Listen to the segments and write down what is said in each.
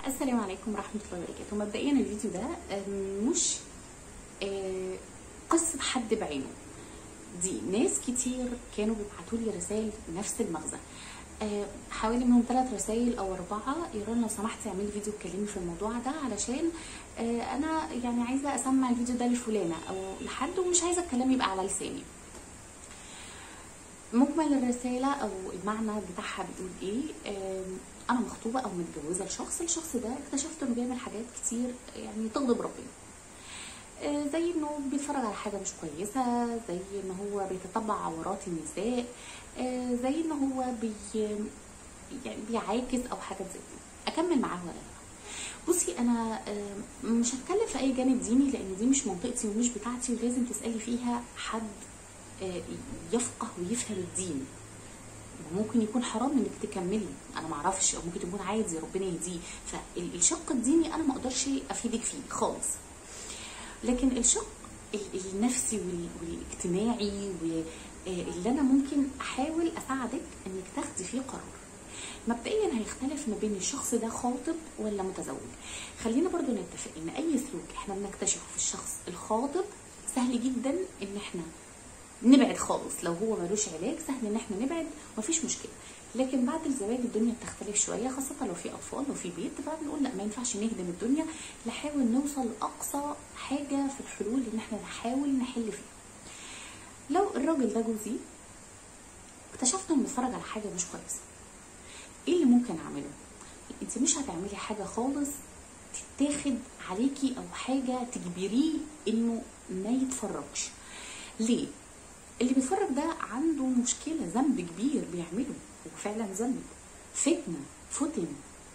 السلام عليكم ورحمة الله وبركاته مبدئيا الفيديو ده آم، مش آه، قصة حد بعينه دي ناس كتير كانوا بيبعتوا لي رسائل نفس المغزى آه، حوالي منهم ثلاث رسائل او اربعه يقولوا لو سمحتي اعملي فيديو اتكلمي في الموضوع ده علشان آه، انا يعني عايزه اسمع الفيديو ده لفلانه او لحد ومش عايزه الكلام يبقى على لساني مجمل الرسالة أو المعنى بتاعها بيقول إيه آم، أنا مخطوبة أو متجوزة لشخص الشخص ده اكتشفت إنه بيعمل حاجات كتير يعني تغضب ربنا آه، زي إنه بيتفرج على حاجة مش كويسة زي إن هو بيتتبع عورات النساء آه، زي إن هو بي يعني بيعاكس أو حاجة زي كده أكمل معاه ولا لا بصي انا آه، مش هتكلم في اي جانب ديني لان دي مش منطقتي ومش بتاعتي ولازم تسالي فيها حد آه، يفقه ويفهم الدين وممكن يكون حرام انك تكملي انا معرفش او ممكن يكون عادي ربنا يهديه فالشق الديني انا ما اقدرش افيدك فيه خالص لكن الشق ال- النفسي وال- والاجتماعي واللي انا ممكن احاول اساعدك انك تاخدي فيه قرار مبدئيا هيختلف ما بين الشخص ده خاطب ولا متزوج خلينا برضو نتفق ان اي سلوك احنا بنكتشفه في الشخص الخاطب سهل جدا ان احنا نبعد خالص لو هو ملوش علاج سهل ان احنا نبعد مفيش مشكله لكن بعد الزواج الدنيا بتختلف شويه خاصه لو في اطفال لو في بيت فبنقول لا ما ينفعش نهدم الدنيا نحاول نوصل لاقصى حاجه في الحلول ان احنا نحاول نحل فيها لو الراجل ده جوزي اكتشفت انه بيتفرج على حاجه مش كويسه ايه اللي ممكن اعمله انت مش هتعملي حاجه خالص تتاخد عليكي او حاجه تجبريه انه ما يتفرجش ليه اللي بيتفرج ده عنده مشكله ذنب كبير بيعمله هو فعلا ذنب فتنه فتن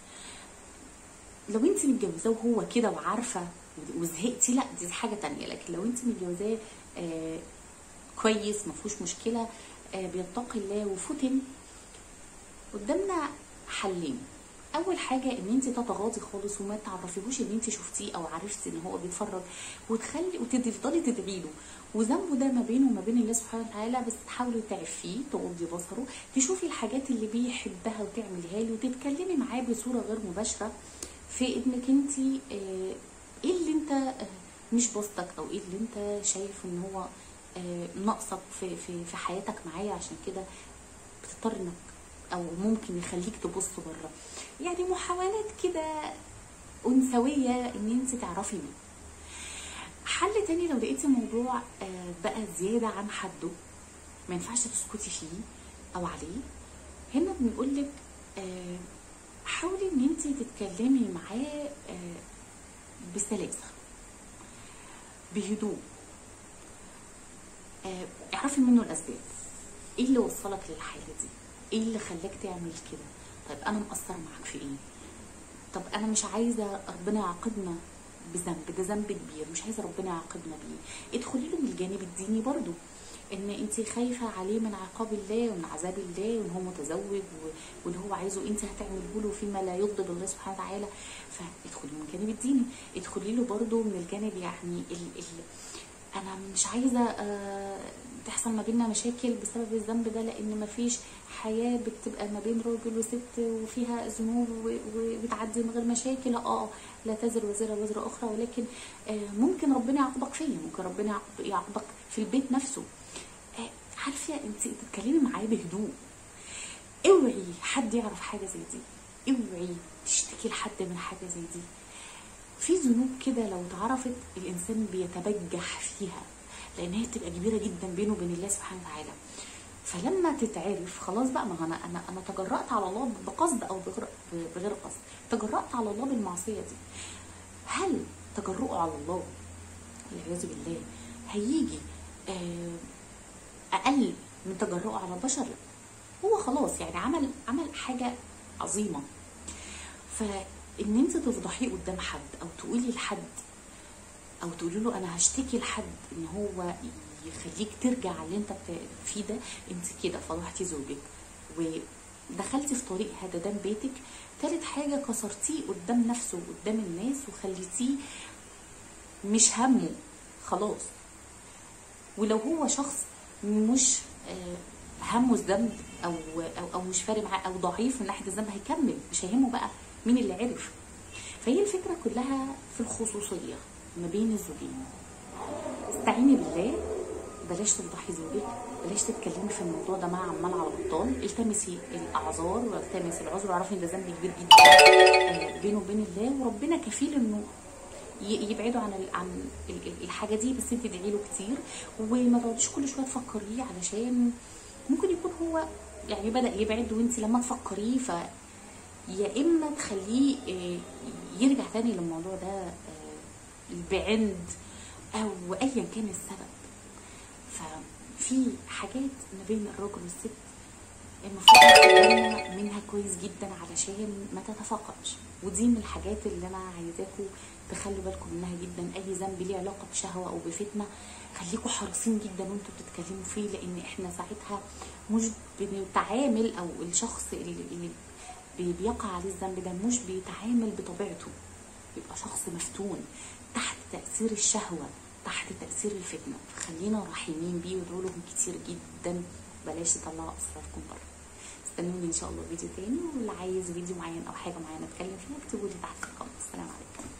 لو انت متجوزاه وهو كده وعارفه وزهقتي لا دي حاجه تانية لكن لو انت متجوزاه آه كويس ما فيهوش مشكله آه بيتقي الله وفتن قدامنا حلين اول حاجه ان انت تتغاضي خالص وما تعرفيهوش ان انت شفتيه او عرفتي ان هو بيتفرج وتخلي وتفضلي تدعي له وذنبه ده ما بينه وما بين الله سبحانه وتعالى بس تحاولي تعفيه تغضي بصره تشوفي الحاجات اللي بيحبها وتعمليها له وتتكلمي معاه بصوره غير مباشره في انك انت آه، ايه اللي انت آه، مش بسطك او ايه اللي انت شايف ان هو آه، ناقصك في في في حياتك معايا عشان كده بتضطر انك او ممكن يخليك تبص بره يعني محاولات كده انثويه ان انت تعرفي مين حل تاني لو لقيتي الموضوع آه، بقى زياده عن حده ما ينفعش تسكتي فيه او عليه هنا بنقول لك آه، حاولي ان انت تتكلمي معاه آه، بسلاسه بهدوء آه، اعرفي منه الاسباب ايه اللي وصلك للحاله دي ايه اللي خلاك تعمل كده طيب انا مقصر معاك في ايه طب انا مش عايزه ربنا يعاقبنا بذنب ده ذنب كبير مش عايزه ربنا يعاقبنا بيه ادخلي له من الجانب الديني برضو ان انت خايفه عليه من عقاب الله ومن عذاب الله وان هو متزوج و- واللي هو عايزه انت هتعمله له فيما لا يغضب الله سبحانه وتعالى فادخلي من الجانب الديني ادخلي له برضو من الجانب يعني ال ال انا مش عايزه آه، تحصل ما بيننا مشاكل بسبب الذنب ده لان مفيش حياه بتبقى ما بين راجل وست وفيها ذنوب و- و- وبتعدي من غير مشاكل اه لا تزر وزر وزر اخرى ولكن آه، ممكن ربنا يعاقبك فيا ممكن ربنا يعاقب- يعاقبك في البيت نفسه آه، عارفه انت تتكلمي معاه بهدوء اوعي حد يعرف حاجه زي دي اوعي تشتكي لحد من حاجه زي دي في ذنوب كده لو اتعرفت الانسان بيتبجح فيها لان هي بتبقى كبيره جدا بينه وبين الله سبحانه وتعالى فلما تتعرف خلاص بقى ما هو انا انا انا تجرأت على الله بقصد او بغير بغير قصد تجرأت على الله بالمعصيه دي هل تجرؤه على الله والعياذ بالله هيجي آه، اقل من تجرؤه على البشر لا هو خلاص يعني عمل عمل حاجه عظيمه فان انت تفضحيه قدام حد او تقولي لحد او تقولي له انا هشتكي لحد ان هو يخليك ترجع على اللي انت بت- فيه ده انت كده فضحتي زوجك ودخلتي في طريق هددان بيتك تالت حاجه كسرتيه قدام نفسه وقدام الناس وخليتيه مش همه خلاص ولو هو شخص مش آه، همه الذنب او او او مش فارق معاه او ضعيف من ناحيه الذنب هيكمل مش هيهمه بقى مين اللي عرف فهي الفكره كلها في الخصوصيه ما بين الزوجين استعيني بالله بلاش تفضحي زوجك بلاش تتكلمي في الموضوع ده مع عمال على بطال التمسي الاعذار والتمسي العذر واعرفي ان ده ذنب كبير جدا آه، بينه وبين الله وربنا كفيل انه ي- يبعدوا عن ال- عن ال- ال- الحاجه دي بس انت ادعي له كتير وما تقعديش كل شويه تفكريه علشان ممكن يكون هو يعني بدا يبعد وانت لما تفكريه ف يا اما تخليه آه، يرجع تاني للموضوع ده آه، بعند او ايا كان السبب ففي حاجات ما بين الراجل والست المفروض ناخد بالنا منها كويس جدا علشان ما تتفاقمش ودي من الحاجات اللي انا عايزاكم تخلوا بالكم منها جدا اي ذنب ليه علاقه بشهوه او بفتنه خليكم حريصين جدا وانتوا بتتكلموا فيه لان احنا ساعتها مش بنتعامل او الشخص اللي, اللي بي- بيقع عليه الذنب ده مش بيتعامل بطبيعته بيبقى شخص مفتون تحت تأثير الشهوة تحت تأثير الفتنة فخلينا رحيمين بيه وادعوا لهم كتير جدا بلاش تطلعوا أسراركم بره استنوني إن شاء الله فيديو تاني واللي عايز فيديو معين أو حاجة معينة أتكلم فيها اكتبوا لي تحت في الكومنت السلام عليكم